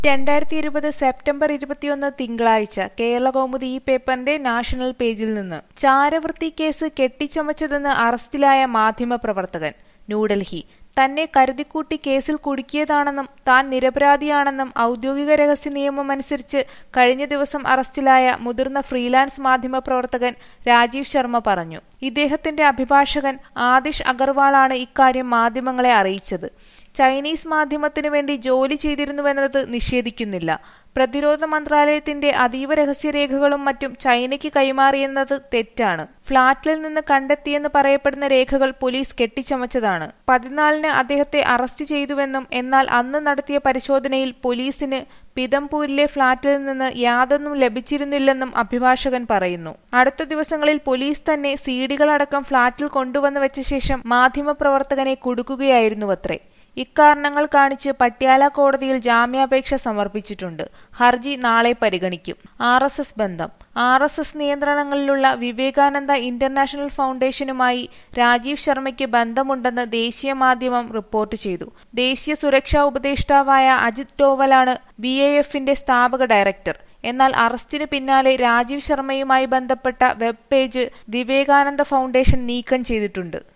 രണ്ടായിരത്തി ഇരുപത് സെപ്റ്റംബർ ഇരുപത്തിയൊന്ന് തിങ്കളാഴ്ച കേരളകൗമുദി ഈ പേപ്പറിന്റെ നാഷണൽ പേജിൽ നിന്ന് ചാരവൃത്തി കേസ് കെട്ടിച്ചമച്ചതെന്ന് അറസ്റ്റിലായ മാധ്യമപ്രവർത്തകൻ ന്യൂഡൽഹി തന്നെ കരുതിക്കൂട്ടി കേസിൽ കുടുക്കിയതാണെന്നും താൻ നിരപരാധിയാണെന്നും ഔദ്യോഗിക രഹസ്യ നിയമമനുസരിച്ച് കഴിഞ്ഞ ദിവസം അറസ്റ്റിലായ മുതിർന്ന ഫ്രീലാൻസ് മാധ്യമപ്രവർത്തകൻ രാജീവ് ശർമ്മ പറഞ്ഞു ഇദ്ദേഹത്തിന്റെ അഭിഭാഷകൻ ആദിഷ് അഗർവാളാണ് ഇക്കാര്യം മാധ്യമങ്ങളെ അറിയിച്ചത് ചൈനീസ് മാധ്യമത്തിനു വേണ്ടി ജോലി ചെയ്തിരുന്നുവെന്നത് നിഷേധിക്കുന്നില്ല പ്രതിരോധ മന്ത്രാലയത്തിന്റെ അതീവ രഹസ്യരേഖകളും മറ്റും ചൈനയ്ക്ക് കൈമാറിയെന്നത് തെറ്റാണ് ഫ്ളാറ്റിൽ നിന്ന് കണ്ടെത്തിയെന്ന് പറയപ്പെടുന്ന രേഖകൾ പോലീസ് കെട്ടിച്ചമച്ചതാണ് പതിനാലിന് അദ്ദേഹത്തെ അറസ്റ്റ് ചെയ്തുവെന്നും എന്നാൽ അന്ന് നടത്തിയ പരിശോധനയിൽ പോലീസിന് പിതംപൂരിലെ ഫ്ളാറ്റിൽ നിന്ന് യാതൊന്നും ലഭിച്ചിരുന്നില്ലെന്നും അഭിഭാഷകൻ പറയുന്നു അടുത്ത ദിവസങ്ങളിൽ പോലീസ് തന്നെ സീഡികളടക്കം ഫ്ളാറ്റിൽ കൊണ്ടുവന്നു വെച്ച ശേഷം മാധ്യമപ്രവർത്തകനെ കുടുക്കുകയായിരുന്നുവത്രേ ഇക്കാരണങ്ങൾ കാണിച്ച് പട്യാല കോടതിയിൽ ജാമ്യാപേക്ഷ സമർപ്പിച്ചിട്ടുണ്ട് ഹർജി നാളെ പരിഗണിക്കും ആർ എസ് എസ് ബന്ധം ആർ എസ് എസ് നിയന്ത്രണങ്ങളിലുള്ള വിവേകാനന്ദ ഇന്റർനാഷണൽ ഫൗണ്ടേഷനുമായി രാജീവ് ശർമ്മയ്ക്ക് ബന്ധമുണ്ടെന്ന് ദേശീയ മാധ്യമം റിപ്പോർട്ട് ചെയ്തു ദേശീയ സുരക്ഷാ ഉപദേഷ്ടാവായ അജിത് ഡോവലാണ് ബി എ എഫിന്റെ സ്ഥാപക ഡയറക്ടർ എന്നാൽ അറസ്റ്റിന് പിന്നാലെ രാജീവ് ശർമ്മയുമായി ബന്ധപ്പെട്ട വെബ് പേജ് വിവേകാനന്ദ ഫൗണ്ടേഷൻ നീക്കം ചെയ്തിട്ടുണ്ട്